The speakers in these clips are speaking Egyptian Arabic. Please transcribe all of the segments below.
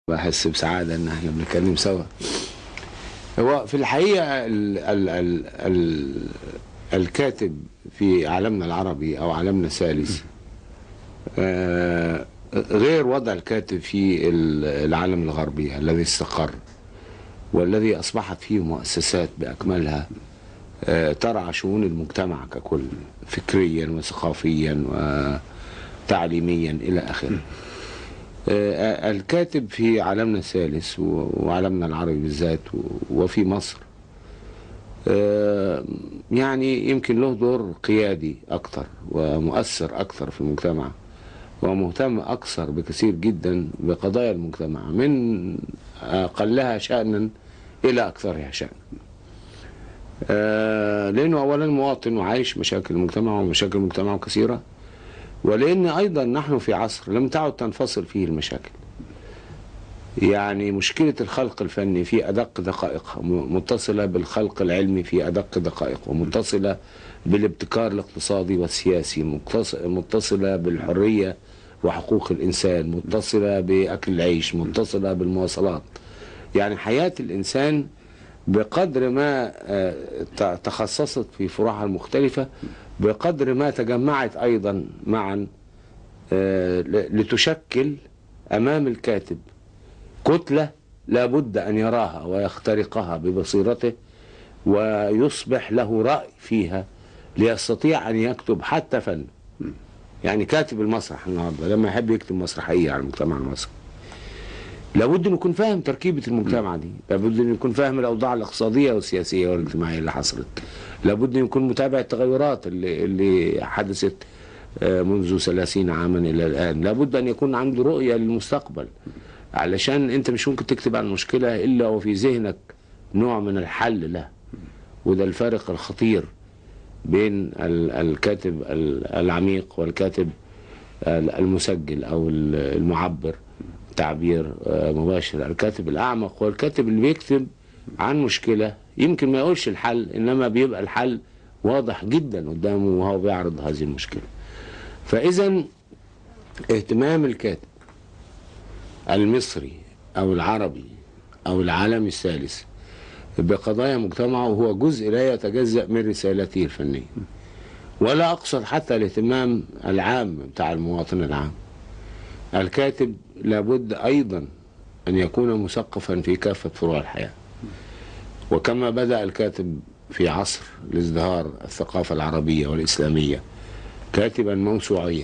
بحس بسعادة ان احنا بنتكلم سوا هو في الحقيقة ال ال ال ال الكاتب في عالمنا العربي او عالمنا الثالث آه، غير وضع الكاتب في ال- العالم الغربي الذي استقر والذي اصبحت فيه مؤسسات باكملها آه، ترعى شؤون المجتمع ككل فكريا وثقافيا وتعليميا الى اخره آه، الكاتب في عالمنا الثالث و- وعالمنا العربي بالذات و- وفي مصر آه، يعني يمكن له دور قيادي أكتر ومؤثر أكتر في المجتمع ومهتم أكثر بكثير جدا بقضايا المجتمع من أقلها شأنا إلى أكثرها شأنا آه، لأنه أولا مواطن وعايش مشاكل المجتمع ومشاكل المجتمع كثيرة ولأن أيضا نحن في عصر لم تعد تنفصل فيه المشاكل يعني مشكلة الخلق الفني في أدق دقائقها م- متصلة بالخلق العلمي في أدق دقائقه ومتصلة بالابتكار الاقتصادي والسياسي متص- متصلة بالحرية وحقوق الإنسان متصلة بأكل العيش متصلة بالمواصلات يعني حياة الإنسان بقدر ما آه، ت- تخصصت في فروعها المختلفة بقدر ما تجمعت أيضا معا آه، ل- لتشكل أمام الكاتب كتلة لابد أن يراها ويخترقها ببصيرته ويصبح له رأي فيها ليستطيع أن يكتب حتى فن يعني كاتب المسرح النهارده لما يحب يكتب مسرحية على المجتمع المصري لابد أن يكون فاهم تركيبة المجتمع دي لابد أن يكون فاهم الأوضاع الاقتصادية والسياسية والاجتماعية اللي حصلت لابد أن يكون متابع التغيرات اللي, اللي حدثت آه، منذ ثلاثين عاما إلى الآن لابد أن يكون عنده رؤية للمستقبل علشان أنت مش ممكن تكتب عن مشكلة إلا وفي ذهنك نوع من الحل له وده الفارق الخطير بين ال- الكاتب ال- العميق والكاتب ال- المسجل أو ال- المعبر تعبير آه، مباشر الكاتب الأعمق هو الكاتب اللي بيكتب عن مشكلة يمكن ما يقولش الحل إنما بيبقى الحل واضح جدا قدامه وهو بيعرض هذه المشكلة فإذا اهتمام الكاتب المصري أو العربي أو العالمي الثالث بقضايا مجتمعه هو جزء لا يتجزأ من رسالته الفنية ولا أقصد حتى الاهتمام العام بتاع المواطن العام الكاتب لابد أيضا أن يكون مثقفا في كافة فروع الحياة وكما بدأ الكاتب في عصر الازدهار الثقافة العربية والإسلامية كاتبا موسوعيا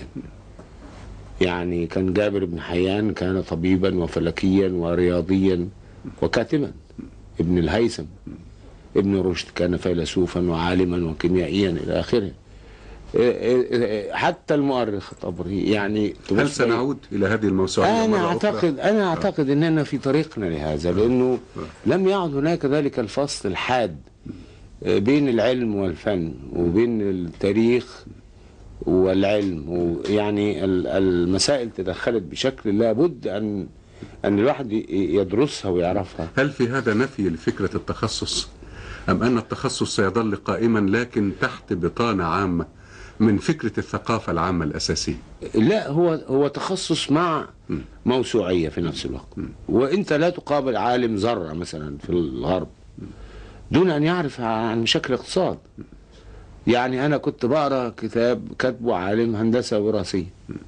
يعني كان جابر بن حيان كان طبيبا وفلكيا ورياضيا وكاتبا ابن الهيثم ابن رشد كان فيلسوفا وعالما وكيميائيا الى اخره إيه إيه إيه حتى المؤرخ الطبري يعني هل تبص سنعود إلى هذه الموسوعية انا مرة أخرى؟ اعتقد انا اعتقد اننا في طريقنا لهذا لانه لم يعد هناك ذلك الفصل الحاد بين العلم والفن وبين التاريخ والعلم ويعني ال- المسائل تدخلت بشكل لابد ان ان الواحد ي- يدرسها ويعرفها هل في هذا نفي لفكرة التخصص أم أن التخصص سيظل قائما لكن تحت بطانة عامة من فكرة الثقافة العامة الأساسية لا هو هو تخصص مع موسوعيه في نفس الوقت وانت لا تقابل عالم ذره مثلا في الغرب دون ان يعرف عن شكل اقتصاد يعني انا كنت بقرا كتاب كاتبه عالم هندسه وراثيه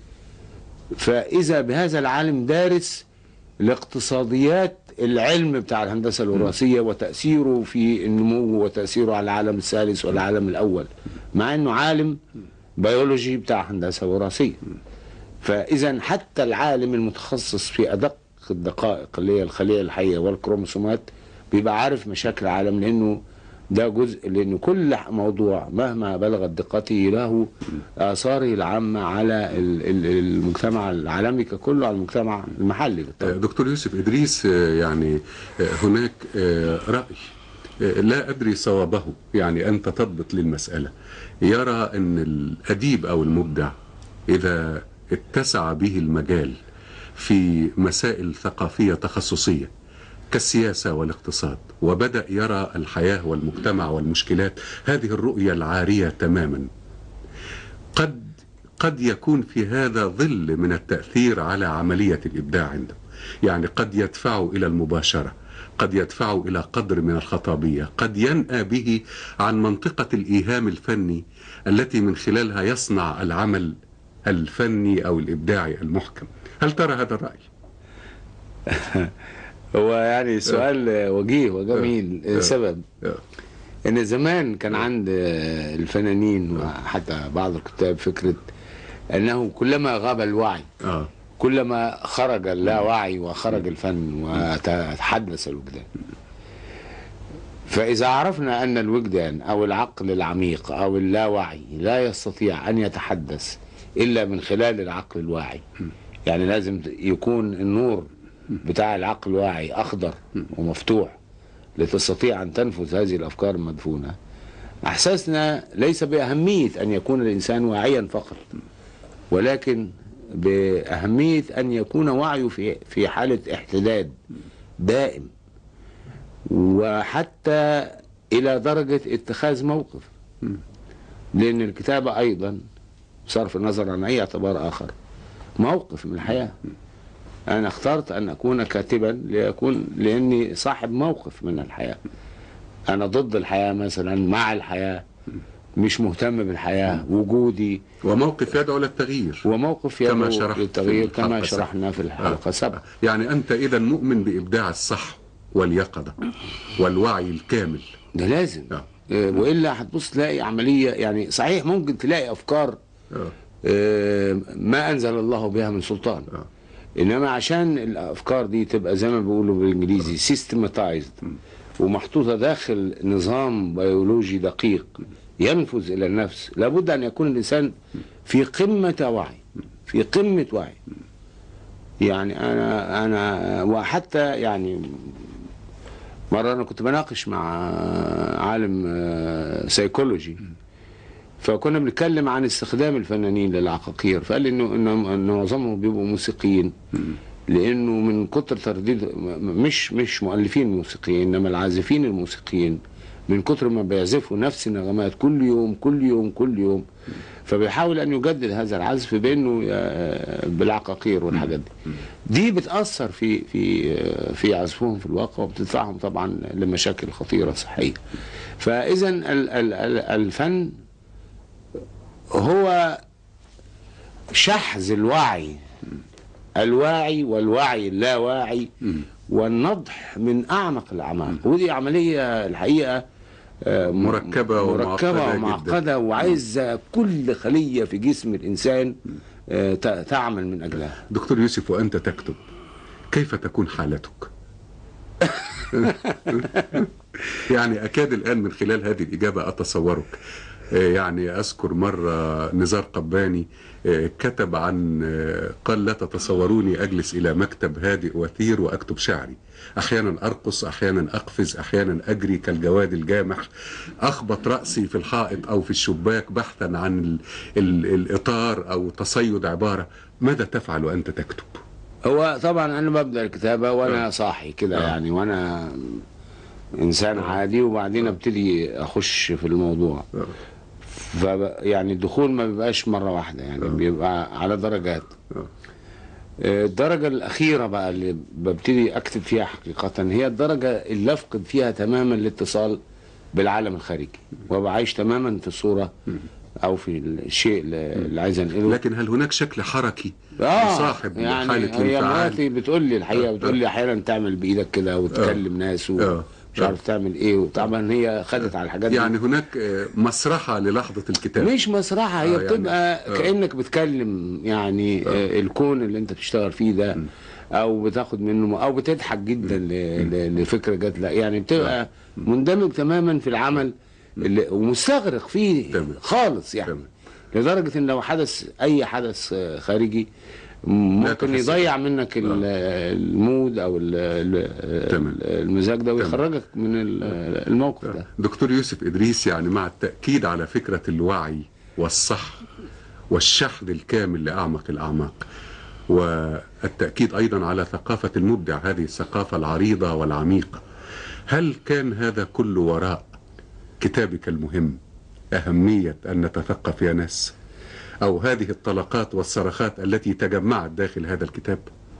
فاذا بهذا العالم دارس لاقتصاديات العلم بتاع الهندسه الوراثيه وتاثيره في النمو وتاثيره على العالم الثالث والعالم الاول مع انه عالم بيولوجي بتاع هندسه وراثيه فاذا حتى العالم المتخصص في ادق الدقائق اللي هي الخليه الحيه والكروموسومات بيبقى عارف مشاكل العالم لانه ده جزء لان كل موضوع مهما بلغت دقته له اثاره العامه على ال- ال- المجتمع العالمي ككله على المجتمع المحلي آه، بالطبع. دكتور يوسف إدريس آه، يعني آه، هناك آه، رأي آه، لا أدري صوابه يعني أنت تضبط للمسألة يرى أن الأديب أو المبدع إذا اتسع به المجال في مسائل ثقافية تخصصية كالسياسة والاقتصاد وبدأ يرى الحياة والمجتمع والمشكلات هذه الرؤية العارية تماما قد قد يكون في هذا ظل من التأثير على عملية الإبداع عنده يعني قد يدفعه إلى المباشرة قد يدفعه إلى قدر من الخطابية قد ينأى به عن منطقة الإيهام الفني التي من خلالها يصنع العمل الفني أو الإبداعي المحكم هل ترى هذا الرأي؟ هو يعني سؤال وجيه وجميل آه. سبب آه. ان زمان كان عند الفنانين وحتى بعض الكتاب فكره انه كلما غاب الوعي آه. كلما خرج اللاوعي وخرج الفن وتحدث الوجدان فإذا عرفنا أن الوجدان أو العقل العميق أو اللاوعي لا يستطيع أن يتحدث إلا من خلال العقل الواعي يعني لازم يكون النور بتاع العقل الواعي أخضر ومفتوح لتستطيع أن تنفذ هذه الأفكار المدفونة أحسسنا ليس بأهمية أن يكون الإنسان واعيا فقط ولكن بأهمية أن يكون وعيه في في حالة احتداد دائم وحتى إلى درجة اتخاذ موقف لأن الكتابة أيضا بصرف النظر عن أي اعتبار آخر موقف من الحياة أنا اخترت أن أكون كاتبا ليكون لأني صاحب موقف من الحياة أنا ضد الحياة مثلا مع الحياة مش مهتم بالحياة وجودي وموقف يدعو للتغيير وموقف كما يدعو شرحت للتغيير في كما الحلقة شرحنا في الحلقة آه. سبعة يعني أنت إذا مؤمن بإبداع الصح واليقظة والوعي الكامل ده لازم آه. آه، والا هتبص تلاقي عمليه يعني صحيح ممكن تلاقي افكار آه. آه، ما انزل الله بها من سلطان آه. انما عشان الافكار دي تبقى زي ما بيقولوا بالانجليزي سيستماتايزد ومحطوطه داخل نظام بيولوجي دقيق ينفذ الى النفس لابد ان يكون الانسان في قمه وعي في قمه وعي يعني انا انا وحتى يعني مرة أنا كنت بناقش مع عالم آه، سيكولوجي فكنا بنتكلم عن استخدام الفنانين للعقاقير فقال لي إنه إنه إنه معظمهم بيبقوا موسيقيين لأنه من كتر ترديد م- مش مش مؤلفين موسيقيين إنما العازفين الموسيقيين من كتر ما بيعزفوا نفس النغمات كل يوم كل يوم كل يوم فبيحاول أن يجدد هذا العزف بأنه آه، بالعقاقير والحاجات دي دي بتأثر في في آه، في عزفهم في الواقع وبتدفعهم طبعا لمشاكل خطيرة صحية فإذا ال- ال- ال- الفن هو شحذ الوعي الواعي والوعي اللاواعي والنضح من أعمق الأعماق ودي عملية الحقيقة آه، م- مركبة مركبة ومعقدة ومعقدة وعايزة كل خلية في جسم الإنسان آه، ت- تعمل من أجلها دكتور يوسف وأنت تكتب كيف تكون حالتك؟ يعني أكاد الآن من خلال هذه الإجابة أتصورك آه، يعني أذكر مرة نزار قباني آه، كتب عن آه، قال لا تتصوروني أجلس إلى مكتب هادئ وثير وأكتب شعري أحيانا أرقص أحيانا أقفز أحيانا أجري كالجواد الجامح أخبط رأسي في الحائط أو في الشباك بحثا عن ال ال الإطار أو تصيد عبارة ماذا تفعل وأنت تكتب؟ هو طبعا أنا ببدأ الكتابة وأنا آه. صاحي كده آه. يعني وأنا إنسان عادي وبعدين أبتدي أخش في الموضوع آه. ف يعني الدخول ما بيبقاش مرة واحدة يعني آه. بيبقى على درجات آه. آه، الدرجة الأخيرة بقى اللي ببتدي أكتب فيها حقيقة هي الدرجة اللي أفقد فيها تماما الاتصال بالعالم الخارجي وأبقى عايش تماما في الصورة أو في الشيء اللي اللي عايز أنقله لكن هل هناك شكل حركي اه يصاحب يعني حالة هي الانفعال مراتي بتقول لي الحقيقه آه، بتقول لي احيانا تعمل بايدك كده وتكلم ناس ومش آه، آه. عارف تعمل ايه طبعا هي خدت على الحاجات دي يعني هناك آه، مسرحة للحظة الكتاب مش مسرحة هي آه، يعني- بتبقى آه. كأنك بتكلم يعني آه. الكون اللي انت بتشتغل فيه ده او بتاخد منه او بتضحك جدا ل- ل- لفكرة جات لك يعني بتبقى مندمج تماما في العمل اللي ومستغرق فيه تمام. خالص يعني تمام. لدرجة ان لو حدث اي حدث آه، خارجي ممكن تحس يضيع منك ال- المود او ال- ال- تمام. المزاج ده ويخرجك من ال- الموقف ده دكتور يوسف إدريس يعني مع التأكيد على فكرة الوعي والصح والشحذ الكامل لأعمق الأعماق والتأكيد أيضا على ثقافة المبدع هذه الثقافة العريضة والعميقة هل كان هذا كله وراء كتابك المهم أهمية أن نتثقف يا ناس أو هذه الطلقات والصرخات التي تجمعت داخل هذا الكتاب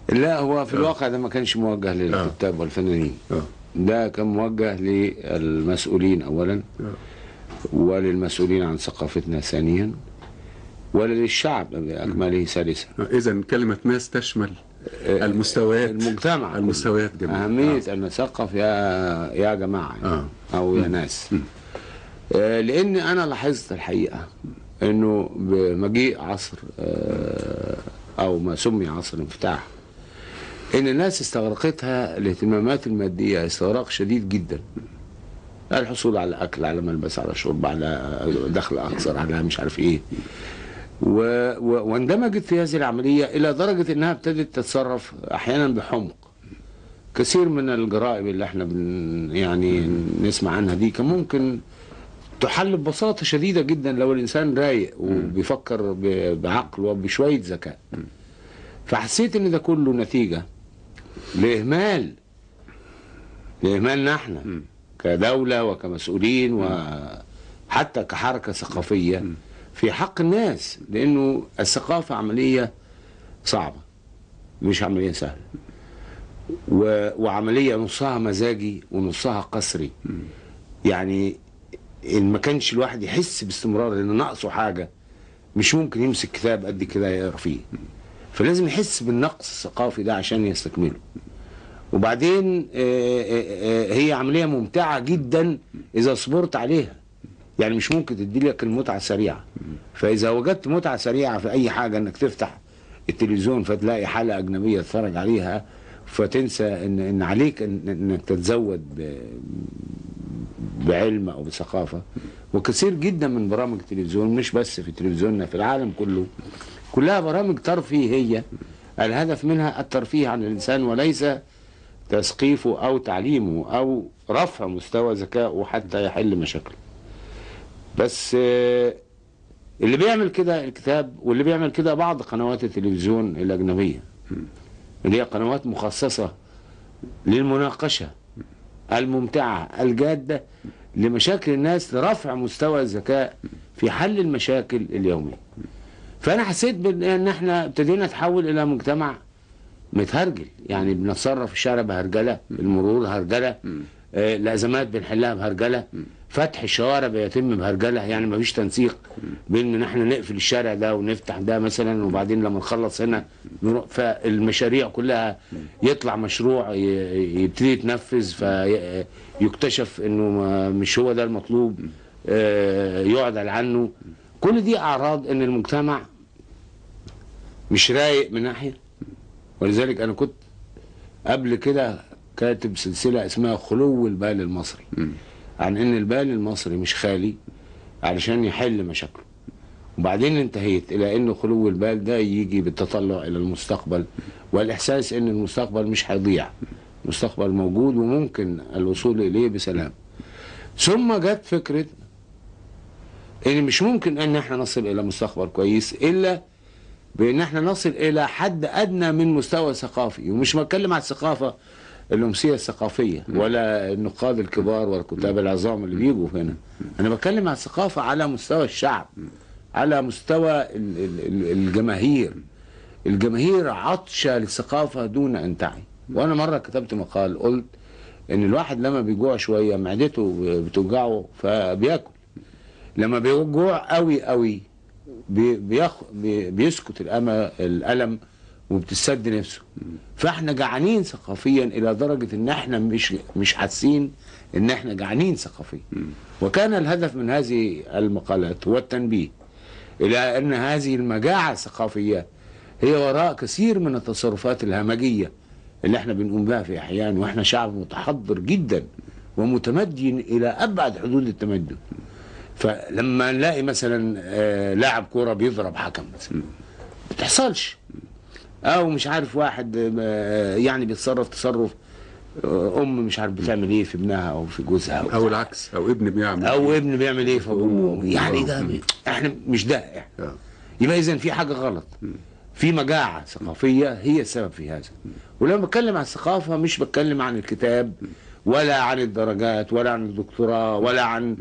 لا هو في آه. الواقع ده ما كانش موجه للكتاب والفنانين اه ده كان موجه للمسؤولين اولا آه. وللمسؤولين عن ثقافتنا ثانيا وللشعب باكمله ثالثا اذا كلمه ناس تشمل المستويات المجتمع المستويات جميعا أهمية أن نثقف يا يا جماعة يعني آه. أو يا ناس آه، لأن أنا لاحظت الحقيقة إنه بمجيء عصر آه، أو ما سمي عصر الانفتاح إن الناس استغرقتها الاهتمامات المادية استغراق شديد جدا الحصول على أكل على ملبس على شرب على دخل أكثر على مش عارف إيه و... و... واندمجت في هذه العملية إلى درجة إنها ابتدت تتصرف أحيانا بحمق كثير من الجرائم اللي احنا بن... يعني نسمع عنها دي كان ممكن تحل ببساطة شديدة جدا لو الإنسان رايق وبيفكر ب... بعقل وبشوية ذكاء فحسيت إن ده كله نتيجة لإهمال لإهمالنا احنا كدولة وكمسؤولين وحتى كحركة ثقافية في حق الناس لأنه الثقافة عملية صعبة مش عملية سهلة و... وعملية نصها مزاجي ونصها قسري يعني إن ما كانش الواحد يحس باستمرار إن ناقصه حاجة مش ممكن يمسك كتاب قد كده يقرا فيه فلازم يحس بالنقص الثقافي ده عشان يستكمله وبعدين آه، آه، آه، هي عملية ممتعة جدا إذا صبرت عليها يعني مش ممكن تدي لك المتعة السريعة فإذا وجدت متعة سريعة في أي حاجة إنك تفتح التلفزيون فتلاقي حلقة أجنبية تتفرج عليها فتنسى إن إن عليك إن- إنك تتزود ب- بعلم أو بثقافة وكثير جدا من برامج التلفزيون مش بس في تلفزيوننا في العالم كله كلها برامج ترفيهية الهدف منها الترفيه عن الإنسان وليس تثقيفه أو تعليمه أو رفع مستوى ذكائه حتى يحل مشاكله بس آه، اللي بيعمل كده الكتاب واللي بيعمل كده بعض قنوات التلفزيون الأجنبية اللي هي قنوات مخصصة للمناقشة الممتعة الجادة لمشاكل الناس لرفع مستوى الذكاء في حل المشاكل اليومية فأنا حسيت بأن إن احنا ابتدينا نتحول إلى مجتمع متهرجل يعني بنتصرف في الشارع بهرجلة المرور هرجلة آه، الأزمات بنحلها بهرجلة فتح الشوارع بيتم بهرجلة يعني مفيش تنسيق بين ان احنا نقفل الشارع ده ونفتح ده مثلا وبعدين لما نخلص هنا نروح فالمشاريع كلها يطلع مشروع ي- يبتدي يتنفذ فيكتشف انه ما- مش هو ده المطلوب آه، يعدل عنه كل دي اعراض ان المجتمع مش رايق من ناحيه ولذلك انا كنت قبل كده كاتب سلسله اسمها خلو البال المصري عن ان البال المصري مش خالي علشان يحل مشاكله وبعدين انتهيت الى ان خلو البال ده يجي بالتطلع الى المستقبل والاحساس ان المستقبل مش هيضيع المستقبل موجود وممكن الوصول اليه بسلام ثم جت فكره ان مش ممكن ان احنا نصل الى مستقبل كويس الا بان احنا نصل الى حد ادنى من مستوى ثقافي ومش بتكلم على الثقافه الامسيه الثقافيه ولا النقاد الكبار والكتاب العظام اللي بيجوا هنا انا بتكلم على الثقافه على مستوى الشعب على مستوى ال- ال- ال- الجماهير الجماهير عطشه للثقافه دون ان تعي وانا مره كتبت مقال قلت ان الواحد لما بيجوع شويه معدته بتوجعه فبياكل لما بيجوع قوي قوي بي بيخ بي بيسكت الأما الألم وبتسد نفسه فاحنا جعانين ثقافيا إلى درجة إن احنا مش مش حاسين إن احنا جعانين ثقافيا وكان الهدف من هذه المقالات هو التنبيه إلى أن هذه المجاعة الثقافية هي وراء كثير من التصرفات الهمجية اللي احنا بنقوم بها في أحيان واحنا شعب متحضر جدا ومتمدن إلى أبعد حدود التمدن فلما نلاقي مثلا آه، لاعب كوره بيضرب حكم مثلا ما بتحصلش او مش عارف واحد آه، يعني بيتصرف تصرف آه، ام مش عارف بتعمل ايه في ابنها او في جوزها او, او العكس او ابن بيعمل أو ابن بيعمل ايه في ابوه يعني ده بي- احنا مش ده إحنا. آه. يبقى اذا في حاجه غلط في مجاعه ثقافيه هي السبب في هذا ولما بتكلم عن الثقافه مش بتكلم عن الكتاب ولا عن الدرجات ولا عن الدكتوراه ولا عن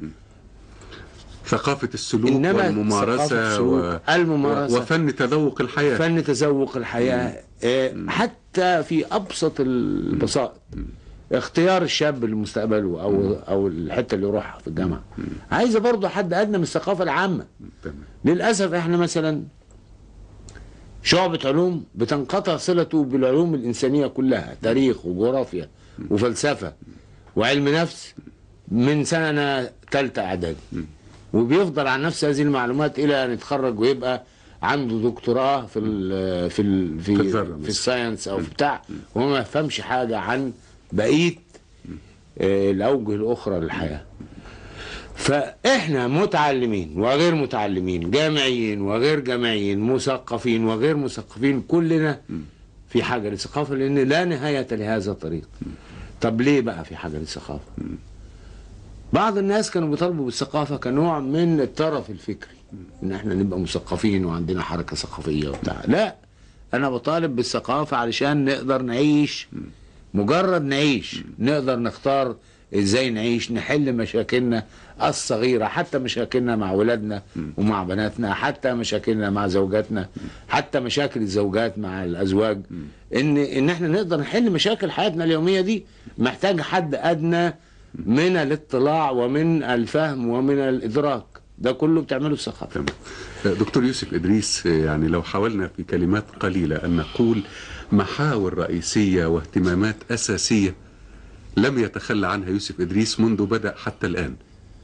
ثقافة السلوك إنما ثقافة والممارسة السلوك، الممارسة. وفن تذوق الحياة فن تذوق الحياة آه، حتى حتى في ابسط البسائط اختيار الشاب لمستقبله او او الحته اللي يروحها في الجامعه عايزه برضه حد ادنى من الثقافه العامه تمام للاسف احنا مثلا شعبة علوم بتنقطع صلته بالعلوم الإنسانية كلها تاريخ وجغرافيا وفلسفة وعلم نفس من سنة تالتة إعدادي وبيفضل عن نفس هذه المعلومات إلى أن يتخرج ويبقى عنده دكتوراه في ال في ال في, في الذرة في مثلا. الساينس أو في بتاع وهو ما يفهمش حاجة عن بقية آه، الأوجه الأخرى للحياة فاحنا متعلمين وغير متعلمين جامعيين وغير جامعيين مثقفين وغير مثقفين كلنا في حاجه للثقافه لان لا نهايه لهذا الطريق طب ليه بقى في حاجه للثقافه بعض الناس كانوا بيطالبوا بالثقافه كنوع من الترف الفكري ان احنا نبقى مثقفين وعندنا حركه ثقافيه وبتاع لا انا بطالب بالثقافه علشان نقدر نعيش مجرد نعيش نقدر نختار ازاي نعيش نحل مشاكلنا الصغيرة حتى مشاكلنا مع ولادنا ومع بناتنا حتى مشاكلنا مع زوجاتنا حتى مشاكل الزوجات مع الازواج ان ان احنا نقدر نحل مشاكل حياتنا اليومية دي محتاج حد ادنى من الاطلاع ومن الفهم ومن الادراك ده كله بتعمله الثقافة تمام دكتور يوسف إدريس يعني لو حاولنا في كلمات قليلة أن نقول محاور رئيسية واهتمامات أساسية لم يتخلى عنها يوسف إدريس منذ بدأ حتى الآن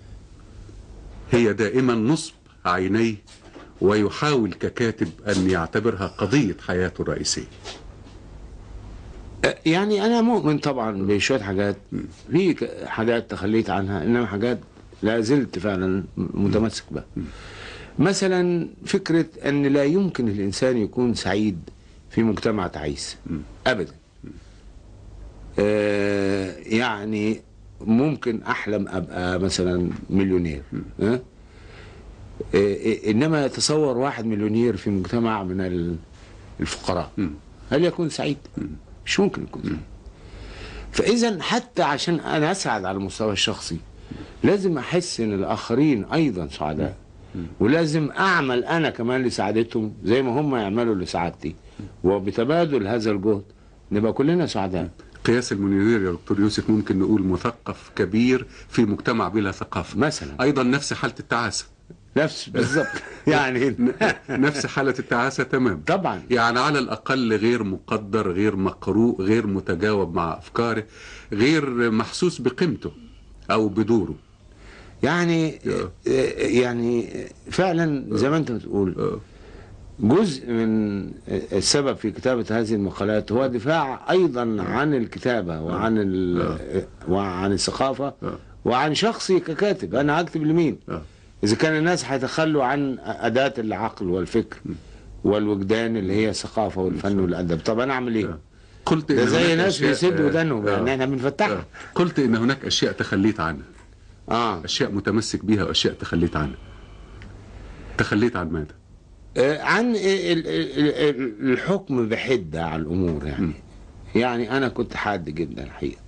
هي دائما نصب عينيه ويحاول ككاتب أن يعتبرها قضية حياته الرئيسية يعني انا مؤمن طبعا بشويه حاجات في ك- حاجات تخليت عنها انما حاجات لا زلت فعلا متمسك بها مثلا فكره ان لا يمكن الانسان يكون سعيد في مجتمع تعيس ابدا آه يعني ممكن احلم ابقى مثلا مليونير ها آه انما تصور واحد مليونير في مجتمع من ال- الفقراء هل يكون سعيد مش ممكن يكون سعيد فاذا حتى عشان انا اسعد على المستوى الشخصي لازم احس ان الاخرين ايضا سعداء ولازم اعمل انا كمان لسعادتهم زي ما هم يعملوا لسعادتي وبتبادل هذا الجهد نبقى كلنا سعداء قياس المليونير يا دكتور يوسف ممكن نقول مثقف كبير في مجتمع بلا ثقافة مثلا أيضا نفس حالة التعاسة نفس بالظبط يعني نفس حالة التعاسة تمام طبعا يعني على الأقل غير مقدر غير مقروء غير متجاوب مع أفكاره غير محسوس بقيمته أو بدوره يعني يعني فعلا زي ما انت بتقول آه. جزء من السبب في كتابة هذه المقالات هو دفاع أيضا عن الكتابة وعن ال... وعن الثقافة آه. وعن شخصي ككاتب أنا هكتب لمين آه. إذا كان الناس هيتخلوا عن أداة العقل والفكر والوجدان اللي هي الثقافة والفن والأدب طب أنا أعمل إيه؟ قلت ده إن زي هناك ناس أشياء- بيسدوا آه، ودانهم يعني آه. احنا بنفتحها آه. قلت إن هناك أشياء تخليت عنها اه أشياء متمسك بها وأشياء تخليت عنها تخليت عن ماذا؟ آه، عن ال- ال- ال- ال- الحكم بحدة على الأمور يعني يعني أنا كنت حاد جدا الحقيقة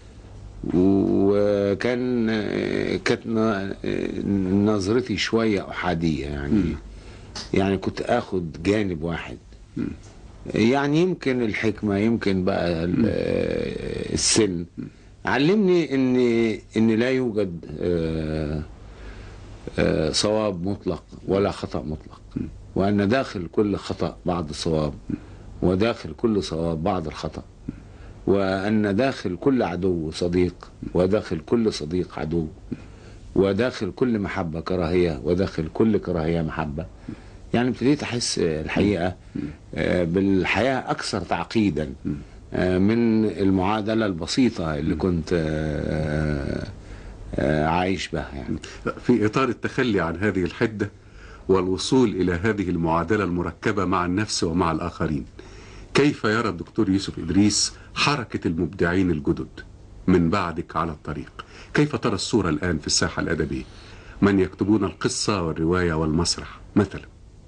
وكان آه، كانت ن- آه، نظرتي شوية أحادية يعني يعني كنت آخد جانب واحد يعني يمكن الحكمة يمكن بقى ال- آه، السن علمني ان ان لا يوجد آه، آه، صواب مطلق ولا خطأ مطلق وأن داخل كل خطأ بعض الصواب وداخل كل صواب بعض الخطأ وأن داخل كل عدو صديق وداخل كل صديق عدو وداخل كل محبة كراهية وداخل كل كراهية محبة يعني ابتديت أحس الحقيقة آه، بالحياة أكثر تعقيدا آه، من المعادلة البسيطة اللي كنت آه، آه، عايش بها يعني في إطار التخلي عن هذه الحدة والوصول إلى هذه المعادلة المركبة مع النفس ومع الآخرين كيف يرى الدكتور يوسف إدريس حركة المبدعين الجدد من بعدك على الطريق كيف ترى الصورة الآن في الساحة الأدبية من يكتبون القصة والرواية والمسرح مثلا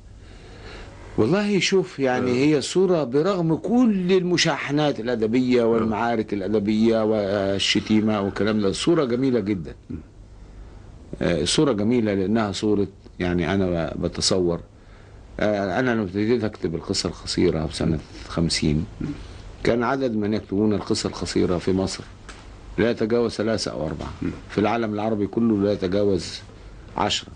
والله شوف يعني هي صورة برغم كل المشاحنات الأدبية والمعارك الأدبية والشتيمة والكلام ده صورة جميلة جدا آه، صورة جميلة لأنها صورة يعني أنا بتصور آه، أنا لما ابتديت أكتب القصة القصيرة في سنة خمسين كان عدد من يكتبون القصة القصيرة في مصر لا يتجاوز ثلاثة أو أربعة في العالم العربي كله لا يتجاوز عشرة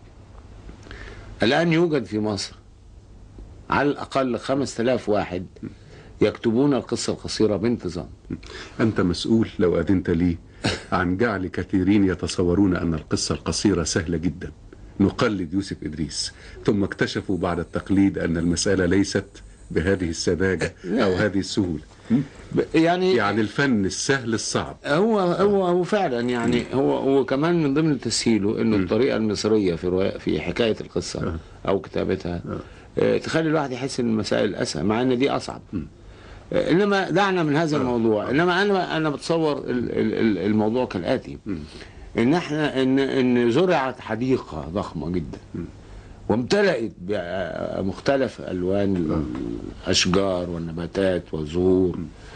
الآن يوجد في مصر على الأقل خمس آلاف واحد يكتبون القصة القصيرة بانتظام أنت مسؤول لو أذنت لي عن جعل كثيرين يتصورون أن القصة القصيرة سهلة جدا نقلد يوسف إدريس ثم اكتشفوا بعد التقليد أن المسألة ليست بهذه السذاجة أو هذه السهولة ب- يعني يعني الفن السهل الصعب هو هو هو فعلا يعني هو هو كمان من ضمن تسهيله انه الطريقه المصريه في رواية في حكايه القصه او كتابتها آه، تخلي الواحد يحس ان المسائل اسهل مع ان دي اصعب آه، انما دعنا من هذا الموضوع انما انا انا بتصور ال- ال- ال- الموضوع كالاتي ان احنا ان ان زرعت حديقه ضخمه جدا وامتلأت بمختلف الوان الاشجار والنباتات والزهور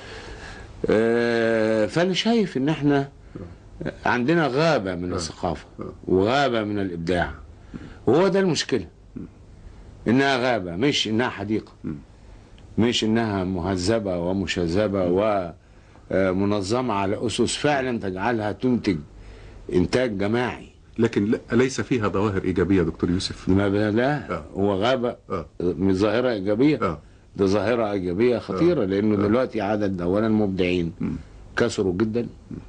آه، فانا شايف ان احنا عندنا غابه من الثقافه وغابه من الابداع وهو ده المشكله انها غابه مش انها حديقه مش انها مهذبه ومشذبه ومنظمه على اسس فعلا تجعلها تنتج انتاج جماعي لكن لا- ليس فيها ظواهر إيجابية دكتور يوسف ما لا آه. هو غابه آه. من ظاهره ايجابيه آه. ده ظاهره ايجابيه خطيره لانه دلوقتي عدد اولا مبدعين كثروا جدا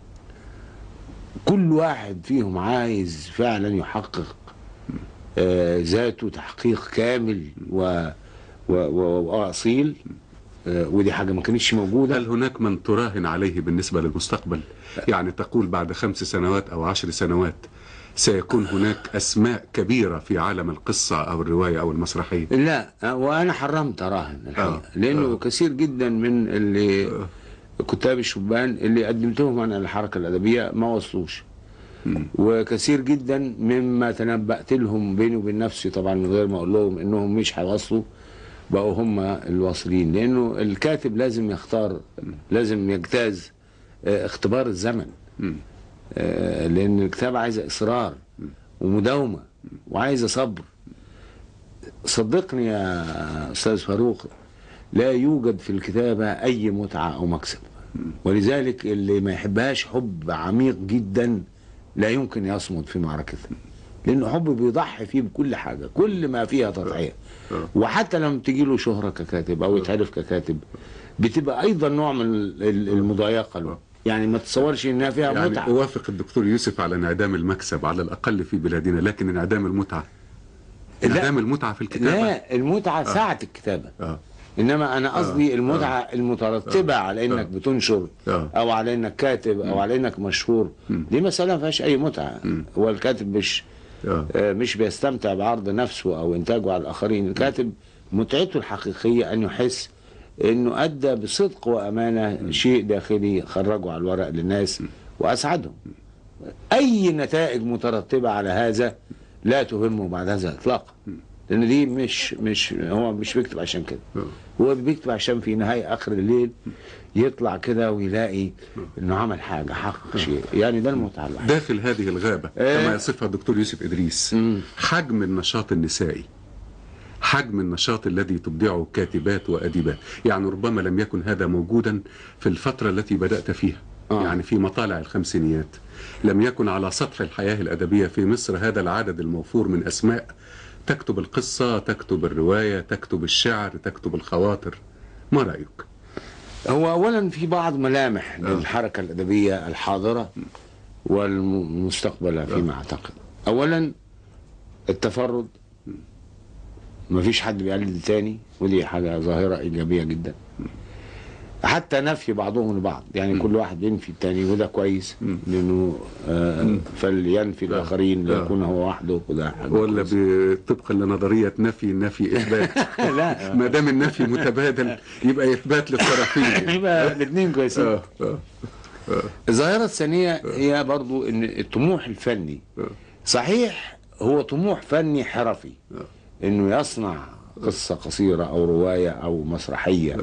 كل واحد فيهم عايز فعلا يحقق آه، ذاته تحقيق كامل و و- و- واصيل آه، ودي حاجه ما كانتش موجوده هل هناك من تراهن عليه بالنسبة للمستقبل يعني تقول بعد خمس سنوات أو عشر سنوات سيكون هناك أسماء كبيرة في عالم القصة أو الرواية أو المسرحية لا وانا حرمت اراهن الحقيقه آه. لانه آه. كثير جدا من اللي كتاب الشبان اللي قدمتهم انا الحركه الادبيه ما وصلوش وكثير جدا مما تنبأت لهم بيني وبين نفسي طبعا من غير ما اقول لهم انهم مش هيوصلوا بقوا هم الواصلين لانه الكاتب لازم يختار لازم يجتاز آه، اختبار الزمن آه، لان الكتابه عايزه اصرار ومداومه وعايزه صبر صدقني يا استاذ فاروق لا يوجد في الكتابه اي متعه او مكسب ولذلك اللي ما يحبهاش حب عميق جدا لا يمكن يصمد في معركتها لانه حب بيضحي فيه بكل حاجه كل ما فيها تضحيه وحتى لما تجي له شهره ككاتب او يتعرف ككاتب بتبقى ايضا نوع من ال- ال- المضايقه له يعني ما تصورش انها فيها يعني متعه أوافق الدكتور يوسف على انعدام المكسب على الأقل في بلادنا لكن انعدام المتعة لا. انعدام المتعة في الكتابة لا المتعه ساعه الكتابه آه. انما انا قصدي المتعه المترتبه على انك بتنشر آه. او على انك كاتب او على انك مشهور دي مساله ما فيهاش اي متعه هو الكاتب مش آه. آه، مش بيستمتع بعرض نفسه او انتاجه على الاخرين الكاتب متعته الحقيقيه ان يحس انه ادى بصدق وامانه شيء داخلي خرجه على الورق للناس واسعدهم اي نتائج مترتبه على هذا لا تهمه بعد هذا اطلاقا لان دي مش مش هو مش بيكتب عشان كده هو بيكتب عشان في نهايه اخر الليل يطلع كده ويلاقي انه عمل حاجه حقق شيء يعني ده المتعه الوحيده داخل هذه الغابة إيه. كما يصفها الدكتور يوسف إدريس مم. حجم النشاط النسائي حجم النشاط الذي تبدعه كاتبات وأديبات يعني ربما لم يكن هذا موجودا في الفترة التي بدأت فيها آه. يعني في مطالع الخمسينيات لم يكن على سطح الحياة الأدبية في مصر هذا العدد الموفور من أسماء تكتب القصة تكتب الرواية تكتب الشعر تكتب الخواطر ما رأيك؟ هو اولا في بعض ملامح للحركه الادبيه الحاضره والمستقبله فيما اعتقد اولا التفرد مفيش حد بيقلد التاني ودي حاجه ظاهره ايجابيه جدا حتى نفي بعضهم لبعض يعني كل واحد ينفي التاني وده كويس لانه آه فلينفي الاخرين آه. ليكون هو وحده وده حاجه ولا كويسة. ب- طبقا لنظرية نفي نفي إثبات لا ما دام النفي متبادل يبقى إثبات للطرفين يبقى الاثنين كويسين آه آه الظاهرة الثانية هي برضو ان الطموح الفني صحيح هو طموح فني حرفي انه يصنع قصة قصيرة او رواية او مسرحية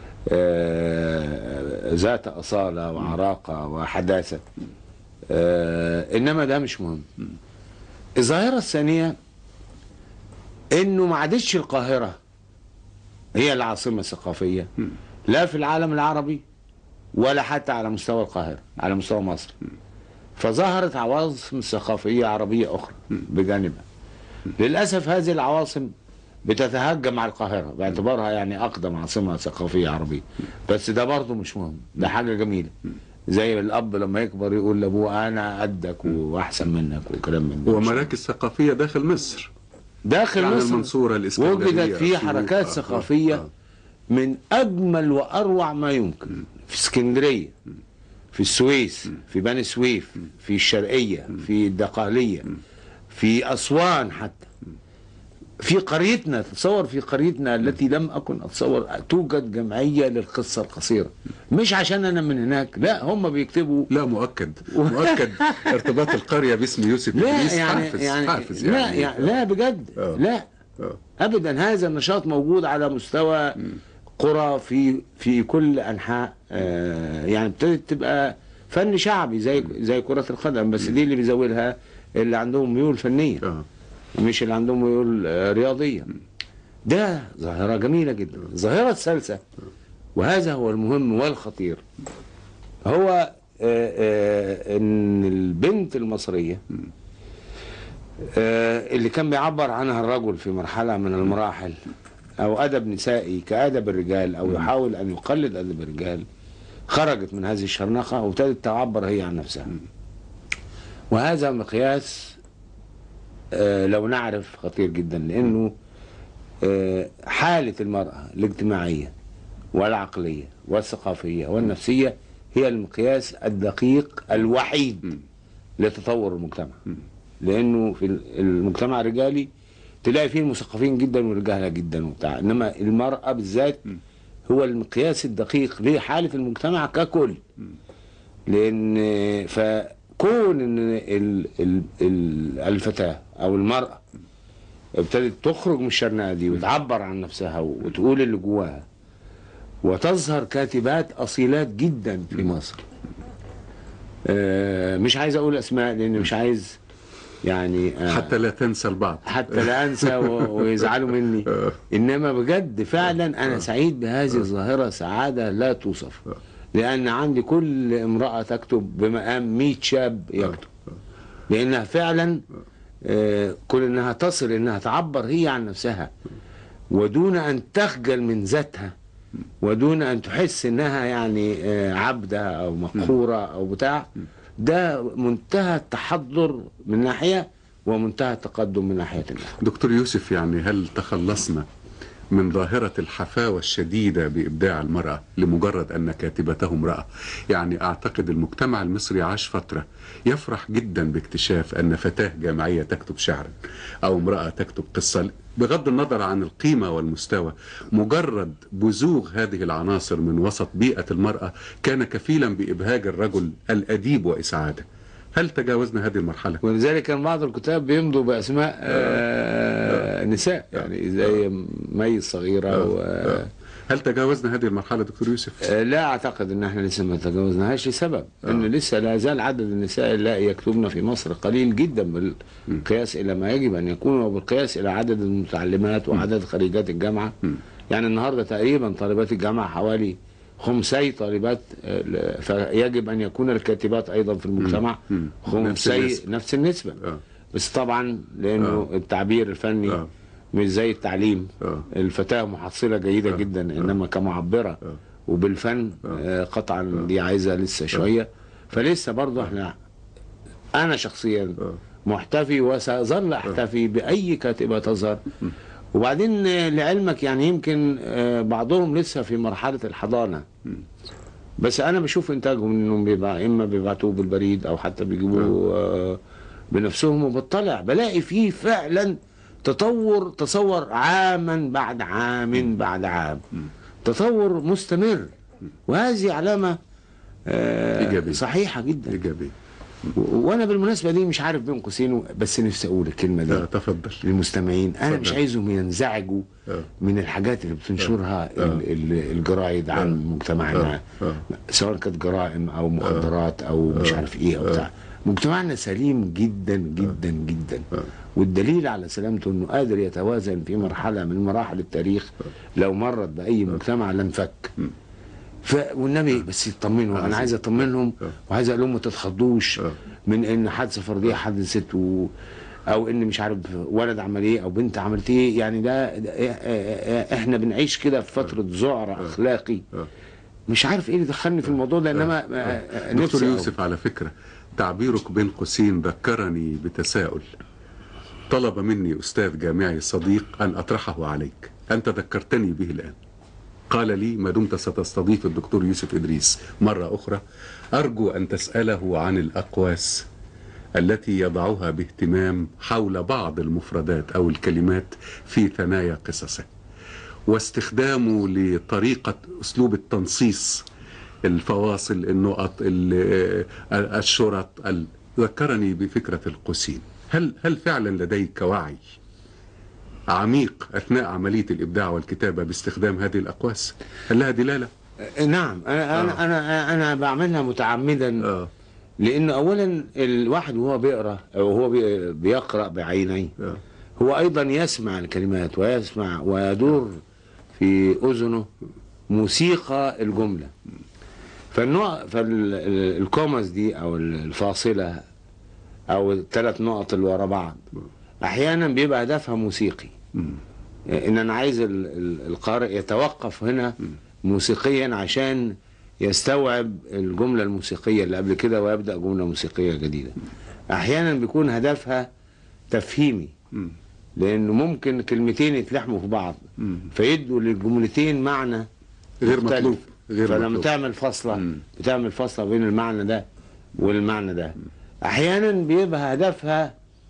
آه، ذات أصالة وعراقة وحداثة آه، إنما ده مش مهم الظاهرة الثانية إنه ما عادتش القاهرة هي العاصمة الثقافية لا في العالم العربي ولا حتى على مستوى القاهرة على مستوى مصر فظهرت عواصم ثقافية عربية أخرى بجانبها للأسف هذه العواصم بتتهجم على القاهرة باعتبارها يعني أقدم عاصمة ثقافية عربية بس ده برضه مش مهم ده حاجة جميلة زي الأب لما يكبر يقول لأبوه أنا قدك وأحسن منك وكلام من ده ومراكز ثقافيه داخل مصر داخل يعني مصر المنصوره الاسكندريه وجدت فيه أسيوط. حركات آه، ثقافية آه، من أجمل وأروع ما يمكن في اسكندرية في السويس في بني سويف في الشرقية في الدقهلية في أسوان حتى في قريتنا تصور في قريتنا التي لم أكن أتصور توجد جمعية للقصة القصيرة مش عشان أنا من هناك لا هم بيكتبوا لا مؤكد مؤكد ارتباط القريه باسم يوسف لا إدريس يعني حافز يعني حافز لا يعني, يعني لا بجد آه. لا آه. ابدا هذا النشاط موجود على مستوى قرى في في كل انحاء آه يعني ابتدت تبقى فن شعبي زي زي كرة القدم بس دي اللي بيزودها اللي عندهم ميول فنية آه. مش اللي عندهم ميول آه رياضية ده ظاهرة جميلة جدا ظاهرة سلسة وهذا هو المهم والخطير هو آه آه ان البنت المصرية آه، اللي كان بيعبر عنها الرجل في مرحلة من المراحل أو أدب نسائي كأدب الرجال أو يحاول أن يقلد أدب الرجال خرجت من هذه الشرنقة وابتدت تعبر هي عن نفسها وهذا مقياس آه، لو نعرف خطير جدا لأنه آه، حالة المرأة الاجتماعية والعقلية والثقافية والنفسية هي المقياس الدقيق الوحيد لتطور المجتمع لانه في المجتمع الرجالي تلاقي فيه المثقفين جدا والرجاله جدا وبتاع انما المراه بالذات هو المقياس الدقيق لحاله المجتمع ككل لان فكون ان ال- ال- ال- الفتاه او المراه ابتدت تخرج من الشرنقه دي وتعبر عن نفسها وتقول اللي جواها وتظهر كاتبات اصيلات جدا في مصر آه، مش عايز اقول اسماء لان مش عايز يعني آه، حتى لا تنسى البعض حتى لا انسى و- ويزعلوا مني آه. انما بجد فعلا انا سعيد بهذه الظاهره سعاده لا توصف لان عندي كل امراه تكتب بمقام 100 شاب يكتب لانها فعلا آه، كل انها تصل انها تعبر هي عن نفسها ودون ان تخجل من ذاتها ودون ان تحس انها يعني آه، عبده او مقهوره او بتاع ده منتهى التحضر من ناحيه ومنتهى التقدم من ناحيه اخرى دكتور يوسف يعني هل تخلصنا من ظاهرة الحفاوة الشديدة بإبداع المرأة لمجرد أن كاتبته امرأة يعني أعتقد المجتمع المصري عاش فترة يفرح جدا باكتشاف أن فتاة جامعية تكتب شعرا أو امرأة تكتب قصة بغض النظر عن القيمة والمستوى مجرد بزوغ هذه العناصر من وسط بيئة المرأة كان كفيلا بإبهاج الرجل الأديب وإسعاده هل تجاوزنا هذه المرحلة؟ ولذلك كان بعض الكتاب بيمضوا باسماء آه نساء يعني زي مي الصغيره و هل تجاوزنا هذه المرحلة دكتور يوسف؟ آه، لا اعتقد ان احنا لسه ما تجاوزناهاش لسبب ان لسه لا زال عدد النساء اللائي يكتبن في مصر قليل جدا بالقياس الى ما يجب ان يكون وبالقياس الى عدد المتعلمات وعدد خريجات الجامعه يعني النهارده تقريبا طالبات الجامعه حوالي خمسي طالبات آه، ل- فيجب ان يكون الكاتبات ايضا في المجتمع مم. نفس خمسي النسبة. نفس النسبه آه. بس طبعا لانه آه. التعبير الفني آه. مش زي التعليم آه. الفتاة محصلة جيدة آه. جدا إنما كمعبرة آه. وبالفن آه، قطعا دي عايزة لسه شوية فلسه برضه احنا أنا شخصيا آه. محتفي وسأظل أحتفي بأي كاتبة تظهر وبعدين آه، لعلمك يعني يمكن آه، بعضهم لسه في مرحلة الحضانة بس أنا بشوف إنتاجهم إنهم بيبقى إما بيبعتوه بالبريد أو حتى بيجيبوه آه، بنفسهم وبطلع بلاقي فيه فعلا تطور تصور عاما بعد عام بعد عام تطور مستمر وهذه علامة آه، إيجابية. صحيحة جدا إيجابي و- وانا بالمناسبة دي مش عارف بين قوسين بس نفسي اقول الكلمة دي آه تفضل للمستمعين انا مش اتفضل. عايزهم ينزعجوا آه. من الحاجات اللي بتنشرها ال- ال- الجرايد عن مجتمعنا آه. سواء كانت جرائم او مخدرات او مش عارف ايه او بتاع مجتمعنا سليم جدا جدا جدا والدليل على سلامته انه قادر يتوازن في مرحله من مراحل التاريخ لو مرت باي مجتمع لانفك ف والنبي بس يطمنوا انا عايز اطمنهم آه. وعايز اقول لهم ما تتخضوش آه. من ان حادثه فرديه حدثت و او ان مش عارف ولد عمل ايه او بنت عملت ايه يعني ده, ده إيه- إيه- احنا بنعيش كده في فتره ذعر اخلاقي آه. مش عارف ايه اللي دخلني في الموضوع ده انما آه، آه، دكتور نفسي أقول. يوسف على فكرة تعبيرك بين قوسين ذكرني بتساؤل طلب مني أستاذ جامعي صديق أن أطرحه عليك أنت ذكرتني به الآن قال لي ما دمت ستستضيف الدكتور يوسف إدريس مرة أخرى أرجو أن تسأله عن الأقواس التي يضعها باهتمام حول بعض المفردات أو الكلمات في ثنايا قصصه واستخدامه لطريقة أسلوب التنصيص الفواصل النقط ال- آه، الشرط ال- ذكرني بفكرة القوسين هل هل فعلا لديك وعي عميق أثناء عملية الإبداع والكتابة باستخدام هذه الأقواس هل لها دلالة؟ آه، نعم انا انا انا انا بعملها متعمدا آه. لان اولا الواحد وهو بيقرا او هو بي- بيقرا بعينيه آه. هو ايضا يسمع الكلمات ويسمع ويدور في اذنه موسيقى الجمله فالنوع فالكوماس دي او الفاصله او الثلاث نقط اللي ورا بعض احيانا بيبقى هدفها موسيقي مم. ان انا عايز ال- ال- القارئ يتوقف هنا موسيقيا عشان يستوعب الجملة الموسيقية اللي قبل كده ويبدأ جملة موسيقية جديدة احيانا بيكون هدفها تفهيمي مم. لانه ممكن كلمتين يتلحموا في بعض مم. فيدوا للجملتين معنى غير مختلف. مطلوب غير فلما مطلوب تعمل فاصلة مم. بتعمل فاصلة بين المعنى ده والمعنى ده احيانا بيبقى هدفها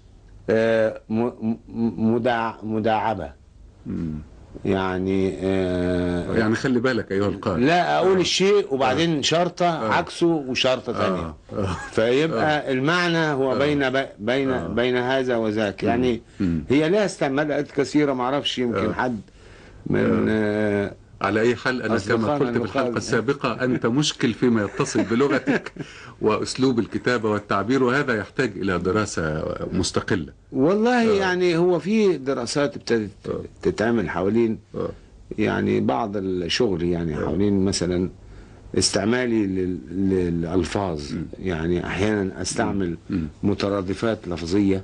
آه، م- م- مداع مداعبة مم. يعني آه، يعني خلي بالك أيها القارئ لا اقول الشيء وبعدين شرطة عكسه وشرطة ثانية آه. آه. فيبقى المعنى هو بين بين بين هذا وذاك يعني مم. هي لها استعمالات كثيرة معرفش يمكن حد من آه، على أي حال أنا كما أصدقائنا قلت في الحلقة النقاد. السابقة أنت مشكل فيما يتصل بلغتك وأسلوب الكتابة والتعبير وهذا يحتاج إلى دراسة مستقلة والله يعني هو في دراسات ابتدت تتعمل حوالين آه. يعني بعض الشغل يعني حوالين مثلا استعمالي لل- للألفاظ يعني أحيانا أستعمل مترادفات لفظية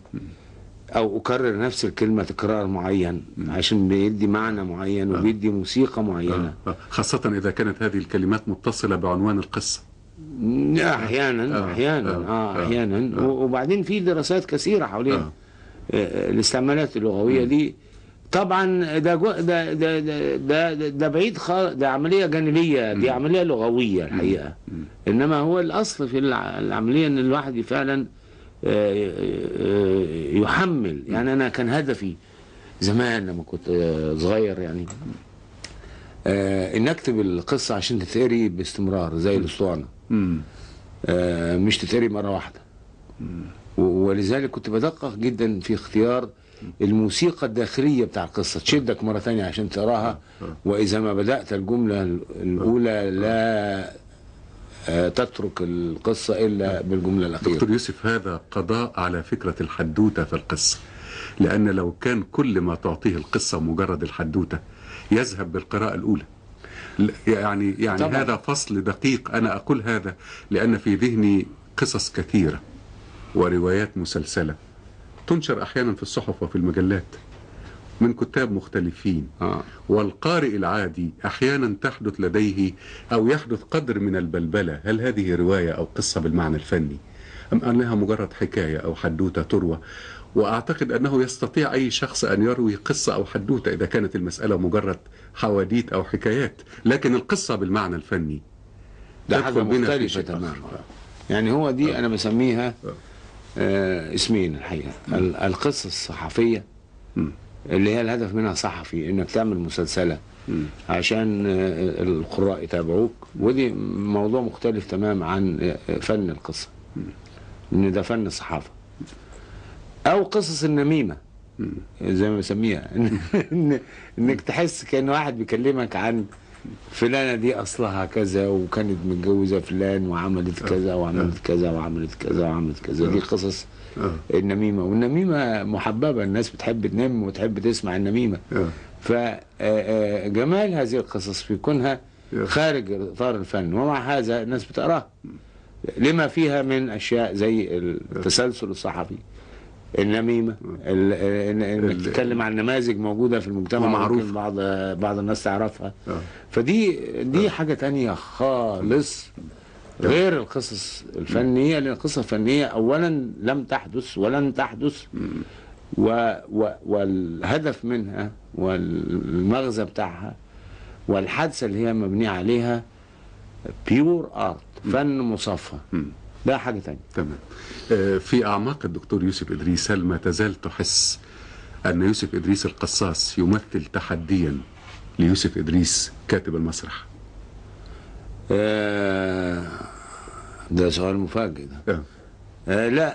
أو أكرر نفس الكلمة تكرار معين عشان بيدي معنى معين وبيدي موسيقى معينة آه. خاصة إذا كانت هذه الكلمات متصلة بعنوان القصة أحيانا آه. أحيانا آه. آه آه. أحيانا وبعدين في دراسات كثيرة حوالين آه. آه، الاستعمالات اللغويه دي طبعا ده جو ده ده ده, ده, ده بعيد خالص ده عمليه جانبيه دي عمليه لغويه الحقيقه انما هو الاصل في الع- العمليه ان الواحد فعلا آه، آه، يحمل يعني انا كان هدفي زمان لما كنت آه، صغير يعني آه، ان اكتب القصه عشان تتقري باستمرار زي الاسطوانه مم. آه، مش تتقري مرة واحدة و- ولذلك كنت بدقق جدا في اختيار الموسيقى الداخلية بتاع القصة تشدك مرة تانية عشان تقراها وإذا ما بدأت الجملة ال- الأولى لا آه، تترك القصة إلا بالجملة الأخيرة دكتور يوسف هذا قضاء على فكرة الحدوتة في القصة لأن لو كان كل ما تعطيه القصة مجرد الحدوتة يذهب بالقراءة الأولى ل- يعني يعني طبعاً. هذا فصل دقيق أنا أقول هذا لأن في ذهني قصص كثيرة وروايات مسلسلة تنشر أحيانا في الصحف وفي المجلات من كتاب مختلفين آه. والقارئ العادي احيانا تحدث لديه او يحدث قدر من البلبله هل هذه روايه او قصه بالمعنى الفني ام انها مجرد حكايه او حدوته تروى واعتقد انه يستطيع اي شخص ان يروي قصه او حدوته اذا كانت المساله مجرد حواديت او حكايات لكن القصه بالمعنى الفني ده حاجة تدخل بنا في مختلفة شيء تماما آخر. يعني هو دي أنا بسميها آه اسمين الحقيقة ال- القصة الصحفية مم. اللي هي الهدف منها صحفي انك تعمل مسلسلة مم. عشان آه، القراء يتابعوك ودي موضوع مختلف تمام عن آه، فن القصة ان ده فن الصحافة او قصص النميمة مم. زي ما بسميها إن- انك تحس كأن واحد بيكلمك عن فلانة دي اصلها كذا وكانت متجوزة فلان وعملت كذا وعملت كذا وعملت كذا وعملت كذا دي قصص آه. النميمة والنميمة محببة الناس بتحب تنم وتحب تسمع النميمة آه. فجمال هذه القصص في كونها خارج اطار الفن ومع هذا الناس بتقراها لما فيها من اشياء زي التسلسل الصحفي النميمه ال- إن- انك ال- تتكلم عن نماذج موجوده في المجتمع ومعروفة. ممكن بعض بعض الناس تعرفها آه. فدي دي حاجه تانية خالص غير القصص الفنيه لان القصص الفنيه اولا لم تحدث ولن تحدث و و والهدف منها والمغزى بتاعها والحادثه اللي هي مبنيه عليها بيور ارت فن مصفى ده حاجه تانية تمام آه، في أعماق الدكتور يوسف إدريس هل ما تزال تحس أن يوسف إدريس القصاص يمثل تحديا ليوسف إدريس كاتب المسرح آه ده سؤال مفاجئ ده آه. آه لا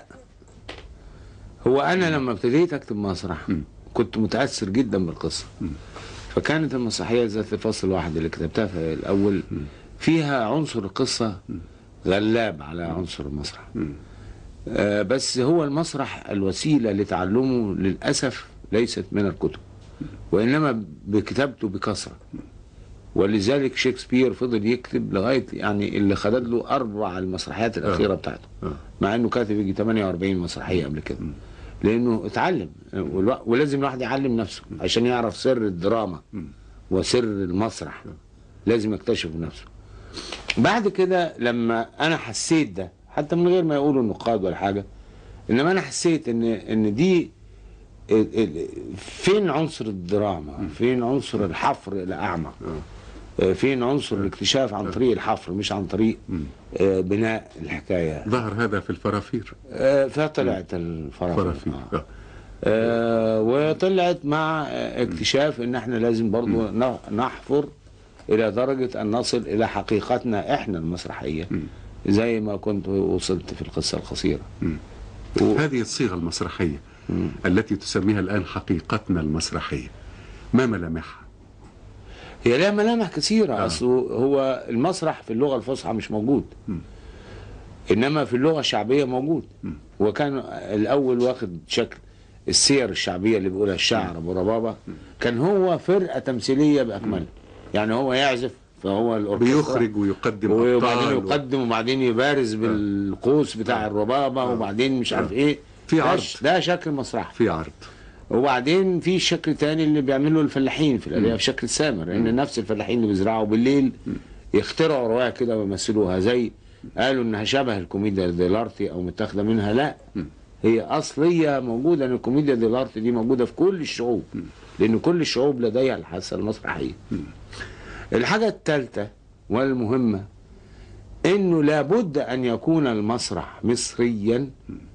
هو انا لما ابتديت اكتب مسرح كنت متاثر جدا بالقصه فكانت المسرحيه ذات الفصل الواحد اللي كتبتها في الاول فيها عنصر القصه غلاب على عنصر المسرح آه بس هو المسرح الوسيله لتعلمه للاسف ليست من الكتب وانما بكتابته بكثره ولذلك شكسبير فضل يكتب لغايه يعني اللي خدد له اربع المسرحيات الاخيره بتاعته آه. مع انه كاتب يجي 48 مسرحيه قبل كده لانه اتعلم والو- ولازم الواحد يعلم نفسه عشان يعرف سر الدراما وسر المسرح لازم يكتشف نفسه بعد كده لما انا حسيت ده حتى من غير ما يقولوا النقاد ولا حاجه انما انا حسيت ان ان دي ال- ال- فين عنصر الدراما فين عنصر الحفر الاعمق آه، فين عنصر الاكتشاف عن طريق الحفر مش عن طريق آه، بناء الحكايه ظهر هذا في الفرافير آه، فطلعت الفرافير فرافير آه. آه. آه، وطلعت مع آه، اكتشاف ان احنا لازم برضو ن- نحفر الى درجة ان نصل الى حقيقتنا احنا المسرحية زي ما كنت وصلت في القصة القصيرة و- هذه الصيغة المسرحية التي تسميها الآن حقيقتنا المسرحية ما ملامحها هي لها ملامح كثيرة أصل هو المسرح في اللغة الفصحى مش موجود إنما في اللغة الشعبية موجود وكان الأول واخد شكل السير الشعبية اللي بيقولها الشاعر أبو ربابة كان هو فرقة تمثيلية بأكملها يعني هو يعزف فهو الأوركسترا بيخرج ويقدم وبعدين أبطال و- يقدم وبعدين يبارز بالقوس بتاع الربابة وبعدين مش عارف إيه في ده عرض. ش- ده شكل مسرحي في عرض وبعدين في شكل تاني اللي بيعمله الفلاحين في الارياف شكل سامر لان نفس الفلاحين اللي بيزرعوا بالليل يخترعوا روايه كده ويمثلوها زي قالوا انها شبه الكوميديا ديلارتي او متاخده منها لا هي اصليه موجوده ان الكوميديا ديلارتي دي موجوده في كل الشعوب لان كل الشعوب لديها الحاسه المسرحيه الحاجه الثالثه والمهمه انه لابد ان يكون المسرح مصريا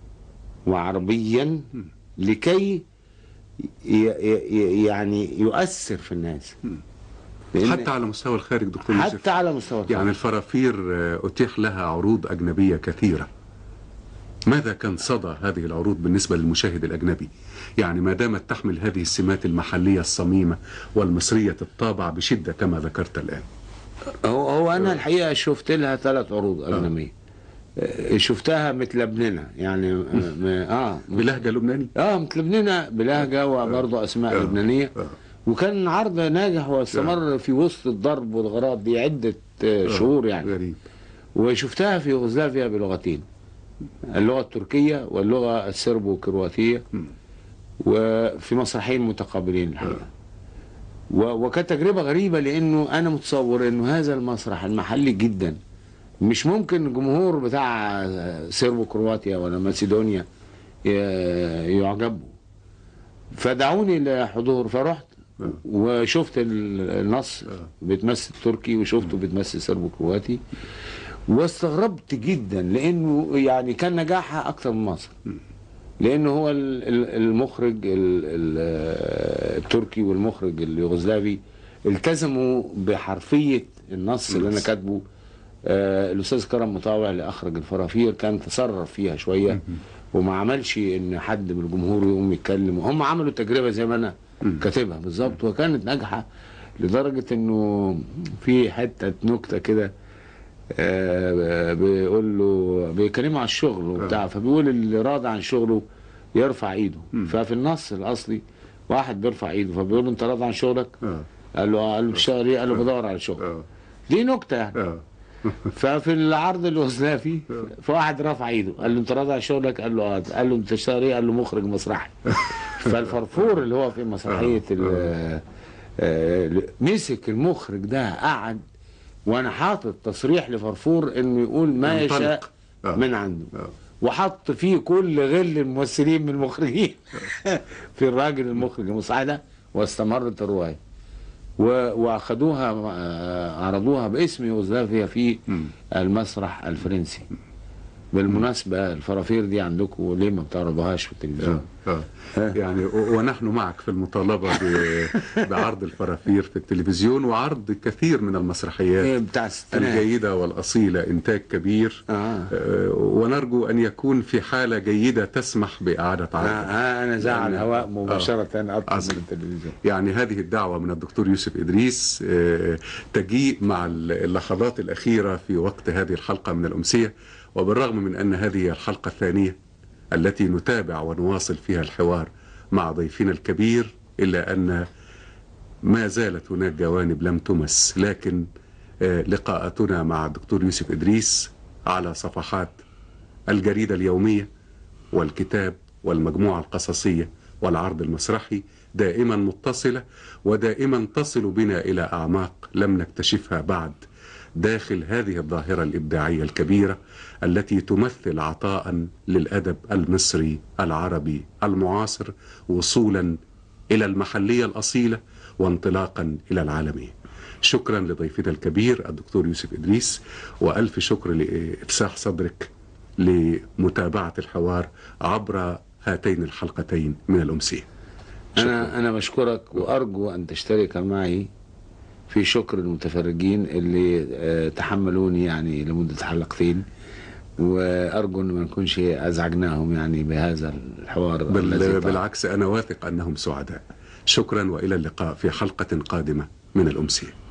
وعربيا لكي ي- ي- يعني يؤثر في الناس لأن حتى على مستوى الخارج دكتور يوسف حتى على مستوى يعني الفرافير آه، أتيح لها عروض أجنبية كثيرة ماذا كان صدى هذه العروض بالنسبة للمشاهد الأجنبي يعني ما دامت تحمل هذه السمات المحلية الصميمة والمصرية الطابع بشدة كما ذكرت الآن هو, هو انا الحقيقه شفت لها ثلاث عروض اجنبيه آه، شفتها متلبننه يعني م- م- اه بلهجة لبناني اه متلبننه بلهجه وبرضه اسماء آه. لبنانيه آه. وكان عرض ناجح واستمر في وسط الضرب والغراب دي عده آه، شهور يعني غريب وشفتها في يوغوسلافيا بلغتين اللغة التركية واللغة السربو كرواتية وفي مسرحين متقابلين الحقيقة و- وكانت تجربة غريبة لأنه أنا متصور أنه هذا المسرح المحلي جدا مش ممكن الجمهور بتاع سربو كرواتيا ولا ماسيدونيا ي- يعجبوا فدعوني لحضور فرحت وشفت ال- النص بتمثل تركي وشفته بتمثل سربو كرواتي واستغربت جدا لانه يعني كان نجاحها اكتر من مصر لانه هو ال- ال- المخرج ال- ال- التركي والمخرج اليوغوسلافي التزموا بحرفيه النص اللي انا كاتبه آه، الاستاذ كرم مطاوع اللي اخرج الفرافير كان تصرف فيها شويه وما عملش ان حد من الجمهور يقوم يتكلم هم عملوا تجربه زي ما انا كاتبها بالظبط وكانت ناجحه لدرجه انه في حته نكته كده آه، بيقول له بيكلمه على الشغل وبتاع فبيقول اللي راضي عن شغله يرفع ايده ففي النص الاصلي واحد بيرفع ايده فبيقول له انت راضي عن شغلك آه. قال له آه. قال له بتشتغل ايه قال له بدور على شغل آه. دي نكته يعني اه ففي العرض اليوغوسلافي فواحد رفع ايده قال له انت راضي على شغلك قال له اه قال له انت تشتغل ايه قال له مخرج مسرحي فالفرفور اللي هو في مسرحيه ال- آه، مسك المخرج ده قعد وانا حاطط تصريح لفرفور انه يقول ما ينطلق. يشاء آه. من عنده آه. وحط فيه كل غل الممثلين من المخرجين في الراجل المخرج المساعد ده واستمرت الروايه و- واخدوها آه، عرضوها باسم يوغوسلافيا في مم. المسرح الفرنسي بالمناسبة الفرافير دي عندكم ليه ما بتعرضوهاش في التلفزيون آه. آه. يعني و- ونحن معك في المطالبة ب- بعرض الفرافير في التلفزيون وعرض كثير من إيه المسرحيات بتاع الستينات الجيدة والأصيلة إنتاج كبير آه. آه، ونرجو أن يكون في حالة جيدة تسمح بإعادة آه, عرضه آه أنا زعل يعني- الهواء مباشرة أطلب عظيم. من التلفزيون يعني هذه الدعوة من الدكتور يوسف إدريس آه، تجيء مع اللحظات الأخيرة في وقت هذه الحلقة من الأمسية وبالرغم من أن هذه الحلقة الثانية التي نتابع ونواصل فيها الحوار مع ضيفنا الكبير إلا أن ما زالت هناك جوانب لم تمس لكن آه، لقاءاتنا مع الدكتور يوسف إدريس على صفحات الجريدة اليومية والكتاب والمجموعة القصصية والعرض المسرحي دائما متصلة ودائما تصل بنا إلى أعماق لم نكتشفها بعد داخل هذه الظاهرة الإبداعية الكبيرة التي تمثل عطاء للأدب المصري العربي المعاصر وصولا إلى المحلية الأصيلة وانطلاقا إلى العالمية شكرا لضيفنا الكبير الدكتور يوسف إدريس وألف شكر لإفساح صدرك لمتابعة الحوار عبر هاتين الحلقتين من الأمسية أنا أنا بشكرك وأرجو أن تشترك معي في شكر المتفرجين اللي آه، تحملوني يعني لمدة حلقتين وأرجو أن ما نكونش أزعجناهم يعني بهذا الحوار الذي بل طال. بالعكس أنا واثق أنهم سعداء شكرا وإلى اللقاء في حلقة قادمة من الأمسية